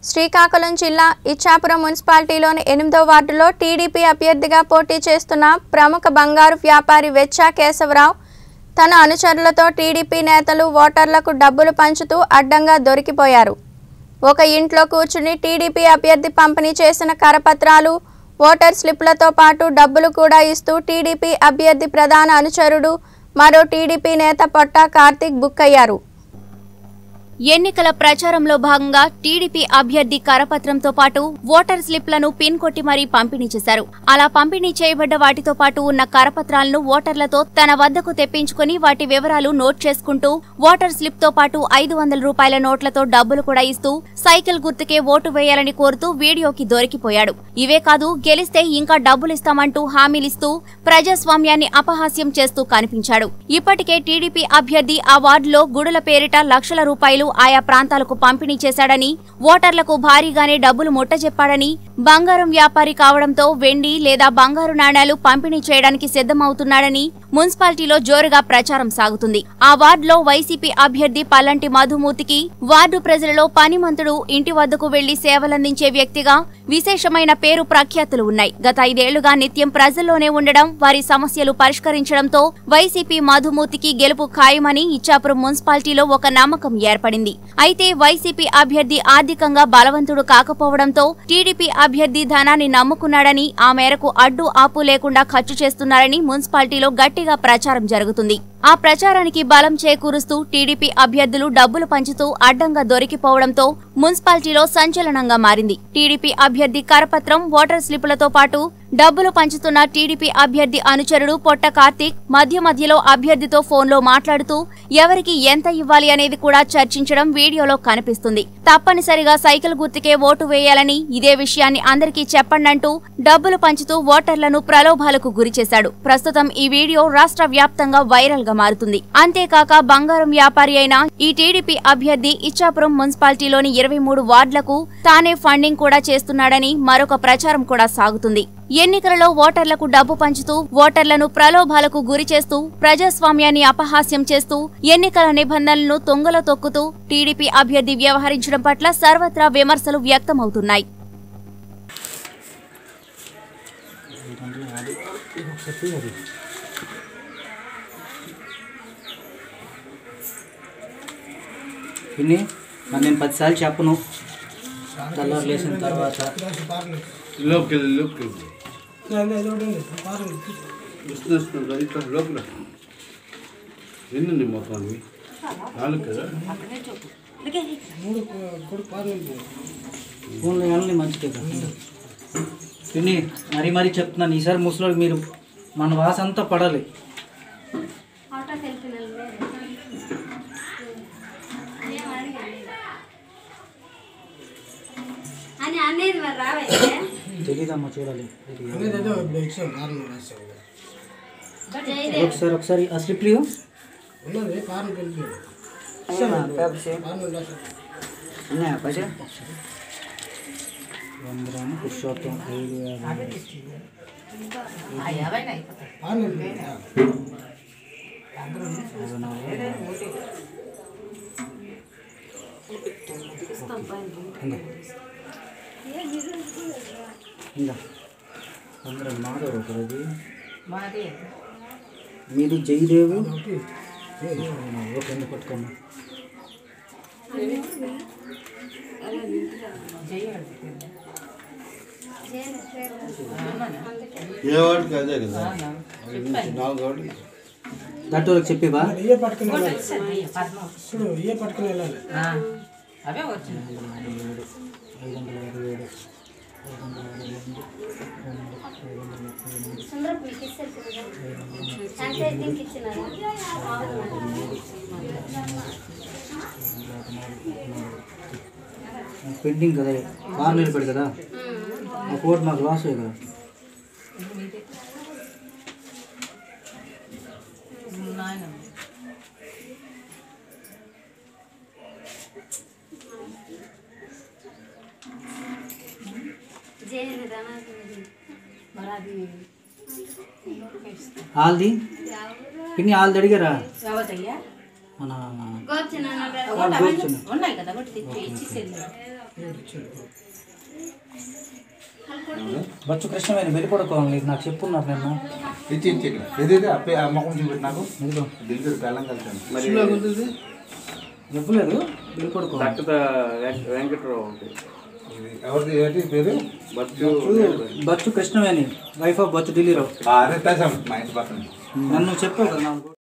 శ్రీకాకుళం జిల్లా ఇచ్చాపురం మున్సిపాలిటీలోని ఎనిమిదో వార్డులో టీడీపీ అభ్యర్థిగా పోటీ చేస్తున్న ప్రముఖ బంగారు వ్యాపారి వెచ్చా కేశవరావు తన అనుచరులతో టీడీపీ నేతలు ఓటర్లకు డబ్బులు పంచుతూ అడ్డంగా దొరికిపోయారు ఒక ఇంట్లో కూర్చుని టీడీపీ అభ్యర్థి పంపిణీ చేసిన కరపత్రాలు ఓటర్ స్లిప్లతో పాటు డబ్బులు కూడా ఇస్తూ టీడీపీ అభ్యర్థి ప్రధాన అనుచరుడు మరో టీడీపీ నేత పొట్టా కార్తీక్ బుక్ అయ్యారు ఎన్నికల ప్రచారంలో భాగంగా టీడీపీ అభ్యర్థి కరపత్రంతో పాటు ఓటర్ స్లిప్లను పిన్ కొట్టి మరీ పంపిణీ చేశారు అలా పంపిణీ చేయబడ్డ వాటితో పాటు ఉన్న కరపత్రాలను ఓటర్లతో తన వద్దకు తెప్పించుకుని వాటి వివరాలు నోట్ చేసుకుంటూ ఓటర్ స్లిప్ తో పాటు ఐదు వందల రూపాయల నోట్లతో డబ్బులు కూడా ఇస్తూ సైకిల్ గుర్తుకే ఓటు వేయాలని కోరుతూ వీడియోకి దొరికిపోయాడు ఇవే కాదు గెలిస్తే ఇంకా డబ్బులిస్తామంటూ హామీలిస్తూ ప్రజాస్వామ్యాన్ని అపహాస్యం చేస్తూ కనిపించాడు ఇప్పటికే టీడీపీ అభ్యర్థి ఆ వార్డులో గుడుల పేరిట లక్షల రూపాయలు ఆయా ప్రాంతాలకు పంపిణీ చేశాడని ఓటర్లకు భారీగానే డబ్బులు ముట్టజెప్పాడని బంగారం వ్యాపారి కావడంతో వెండి లేదా బంగారు నాణేలు పంపిణీ చేయడానికి సిద్ధమవుతున్నాడని మున్సిపాలిటీలో జోరుగా ప్రచారం సాగుతుంది ఆ వార్డులో వైసీపీ అభ్యర్థి పల్లంటి మధుమూర్తికి వార్డు ప్రజలలో పనిమంతుడు ఇంటి వద్దకు వెళ్లి సేవలందించే వ్యక్తిగా విశేషమైన పేరు ప్రఖ్యాతులు ఉన్నాయి గత ఐదేళ్లుగా నిత్యం ప్రజల్లోనే ఉండడం వారి సమస్యలు పరిష్కరించడంతో వైసీపీ మధుమూర్తికి గెలుపు ఖాయమని ఇచ్చాపురం మున్సిపాలిటీలో ఒక నమ్మకం ఏర్పడింది అయితే వైసీపీ అభ్యర్థి ఆర్థికంగా బలవంతుడు కాకపోవడంతో టీడీపీ అభ్యర్థి ధనాన్ని నమ్ముకున్నాడని ఆ మేరకు అడ్డు ఆపు లేకుండా ఖర్చు చేస్తున్నారని మున్సిపాలిటీలో గట్టిగా ప్రచారం జరుగుతుంది ఆ ప్రచారానికి బలం చేకూరుస్తూ టీడీపీ అభ్యర్థులు డబ్బులు పంచుతూ అడ్డంగా దొరికిపోవడంతో మున్సిపాలిటీలో సంచలనంగా మారింది టీడీపీ అభ్యర్థి కరపత్రం ఓటర్ స్లిపులతో పాటు డబ్బులు పంచుతున్న టీడీపీ అభ్యర్థి అనుచరుడు పొట్ట కార్తీక్ మధ్య మధ్యలో అభ్యర్థితో ఫోన్లో మాట్లాడుతూ ఎవరికి ఎంత ఇవ్వాలి అనేది కూడా చర్చించడం వీడియోలో కనిపిస్తుంది తప్పనిసరిగా సైకిల్ గుర్తుకే ఓటు వేయాలని ఇదే విషయాన్ని అందరికీ చెప్పండంటూ డబ్బులు పంచుతూ ఓటర్లను ప్రలోభాలకు గురిచేశాడు ప్రస్తుతం ఈ వీడియో రాష్ట్ర వ్యాప్తంగా వైరల్ గా మారుతుంది అంతేకాక బంగారం వ్యాపారి అయిన ఈ టీడీపీ అభ్యర్థి ఇచ్చాపురం మున్సిపాలిటీలోని ఇరవై మూడు వార్డులకు తానే ఫండింగ్ కూడా చేస్తున్నాడని మరొక ప్రచారం కూడా సాగుతుంది ఎన్నికలలో ఓటర్లకు డబ్బు పంచుతూ ఓటర్లను ప్రలోభాలకు గురి చేస్తూ ప్రజాస్వామ్యాన్ని అపహాస్యం చేస్తూ ఎన్నికల నిబంధనలను తొంగలో తొక్కుతూ టీడీపీ అభ్యర్థి వ్యవహరించడం పట్ల సర్వత్రా విమర్శలు వ్యక్తమవుతున్నాయి పిన్ని మరి నేను పదిసార్లు చెప్పను తెల్లారు లేచిన తర్వాత లోపలికి వెళ్ళి లోపలికి వస్తుంది వస్తుంది ఇట్లా లోపల ఎన్ని మొత్తం అవి నాలుగు కదా ఫోన్లో వెళ్ళని మంచిదే కదా పిన్ని మరీ మరీ చెప్తున్నాను ఈసారి ముసలి మీరు మన వాస అంతా పడాలి అని అనేది మరి రావే తెలీదమ్మా చూడాలి జయదేవ్ ఒకసారి ఒకసారి ఆ స్లిప్ లీవ్ వందరాను పురుషోత్తం ఐదు యాభై ఇంకా అందరం మాధవ్ ఒకరది మీది జయదేవు ఓకే ఎందుకు పట్టుకోమ్మా ఏ వాడికి అదే కదా అది నుంచి నాలుగు వాడికి దట్టు వాళ్ళకి చెప్పేవా ఇయ్యే పట్టుకుని వెళ్ళాలి చూడు ఇయ్యే పట్టుకుని వెళ్ళాలి అవే వచ్చినాయి ఐదు వందల యాభై ఏడు ఐదు వందల యాభై ఎనిమిది ఐదు వందల ముప్పై ఎనిమిది సుందరం మీకు ఇస్తారు శానిటైజింగ్ ఇచ్చినారా పెండింగ్ కదా బాగా నిలబడి కదా ఆ కోట్ మాకు లాస్ అయ్యి కదా నాయన జయని ధనాది మరి అది ఆల్ది పిన్ని ఆల్ది అడిగారా ఎవతయ్యా మన గోర్చన వాళ్ళు కూర్చుని ఉన్నాయి కదా ఒకటి తెచ్చి ఇచ్చేసేది బచ్చు కృష్ణవేణి వెళ్ళిపడుకోవాలి నాకు చెప్పున్నారు నిన్న ఇచ్చి ఇచ్చి ఇక్కడ ఏదైతే అప్పే ఆ మొక్కం చూపెట్టి నాకు ఇదిగో దిల్లు బెల్లం కలిసాను మరి చెప్పలేదు వెళ్ళిపడుకోవాలి డాక్టర్ వెంకట్రావు ఒకటి ఇది ఎవరిది ఏంటి పేరు బచ్చు బచ్చు కృష్ణవేణి వైఫ్ ఆఫ్ బచ్చు ఢిల్లీరావు ఆ, అదే తెలుసా మా ఇంటి పక్కన నన్ను చెప్పావు కదా నాకు